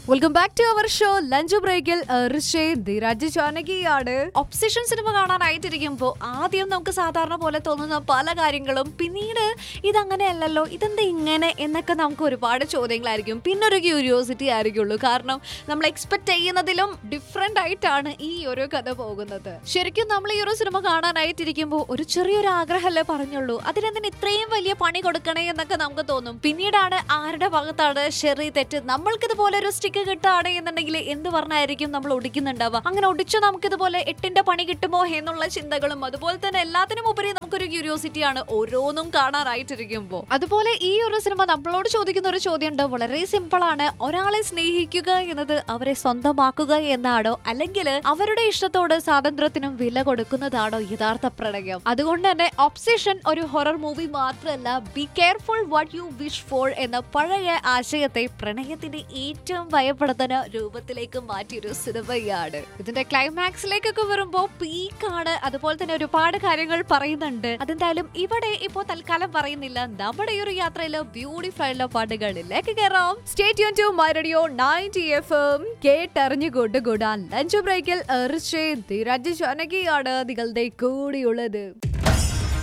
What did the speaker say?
welcome back to our show lunch ബ്രേക്കിൽ ധീരാജ് ജാനകിയാണ് obsession cinema കാണാനായിട്ടിരിക്കുമ്പോൾ ആദ്യം നമുക്ക് സാധാരണ പോലെ തോന്നുന്ന പല കാര്യങ്ങളും പിന്നീട് ഇതങ്ങനെയല്ലല്ലോ ഇതെന്താ ഇങ്ങനെ എന്നൊക്കെ നമുക്ക് ഒരുപാട് ചോദ്യങ്ങളായിരിക്കും പിന്നെ ഒരു ക്യൂരിയോസിറ്റി ആയിരിക്കുള്ളൂ കാരണം നമ്മൾ എക്സ്പെക്ട് ചെയ്യുന്നതിലും ഡിഫറെന്റ് ആയിട്ടാണ് ഈ ഒരു കഥ പോകുന്നത് ശരിക്കും നമ്മൾ ഈ ഒരു സിനിമ കാണാനായിട്ടിരിക്കുമ്പോൾ ഒരു ചെറിയൊരു ആഗ്രഹമല്ലേ പറഞ്ഞുള്ളൂ അതിനെന്തിന് ഇത്രയും വലിയ പണി കൊടുക്കണേ എന്നൊക്കെ നമുക്ക് തോന്നും പിന്നീടാണ് ആരുടെ ഭാഗത്താണ് ശരി തെറ്റ് നമ്മൾക്ക് ഇതുപോലെ ഒരു സ്റ്റിക്ക് കിട്ടുകയാണ് എന്നുണ്ടെങ്കിൽ എന്ത് പറഞ്ഞായിരിക്കും നമ്മൾ ഒടിക്കുന്നുണ്ടാവുക അങ്ങനെ ഒടിച്ചു നമുക്ക് ഇതുപോലെ എട്ടിന്റെ പണി കിട്ടുമോ എന്നുള്ള ചിന്തകളും അതുപോലെ തന്നെ എല്ലാത്തിനും ഉപരി നമുക്കൊരു ക്യൂരിയോസിറ്റിയാണ് ഓരോന്നും കാണാനായിട്ടിരിക്കുമ്പോൾ അതുപോലെ ഈ ഒരു സിനിമ നമ്മളോട് ചോദിക്കുന്ന ഒരു ചോദ്യം ഉണ്ട് വളരെ സിമ്പിൾ ആണ് ഒരാളെ സ്നേഹിക്കുക എന്നത് അവരെ സ്വന്തമാക്കുക എന്നാണോ അല്ലെങ്കിൽ അവരുടെ ഇഷ്ടത്തോട് സ്വാതന്ത്ര്യത്തിനും വില കൊടുക്കുന്നതാണോ യഥാർത്ഥ പ്രണയം അതുകൊണ്ട് തന്നെ ഒബ്സെഷൻ ഒരു ഹൊറർ മൂവി മാത്രമല്ല be careful what you wish for എന്ന പഴയ ആശയത്തെ പ്രണയത്തിന്റെ ഏറ്റവും ഭയപ്പെടുത്തുന്ന രൂപത്തിലേക്ക് മാറ്റിയൊരു സിനിമയാണ് ഇതിന്റെ ക്ലൈമാക്സിലേക്കൊക്കെ വരുമ്പോ പീക്കാണ് അതുപോലെ തന്നെ ഒരുപാട് കാര്യങ്ങൾ പറയുന്നുണ്ട് അതെന്തായാലും ഇവിടെ ഇപ്പോ തൽക്കാലം പറയുന്നില്ല നമ്മുടെ ഈ ഒരു യാത്രയില് ബ്യൂട്ടിഫുൾ ആയിട്ടുള്ള പാട്ടുകളിലേക്ക് കയറാം state to my radio ninety F M കേട്ടറിഞ്ഞു കൂട്ടുകൂടാൻ ലഞ്ച് ബ്രേക്കിൽ ധീരാജ് ജാനകിയാണ് നിങ്ങളുടെ കൂടിയുള്ളത്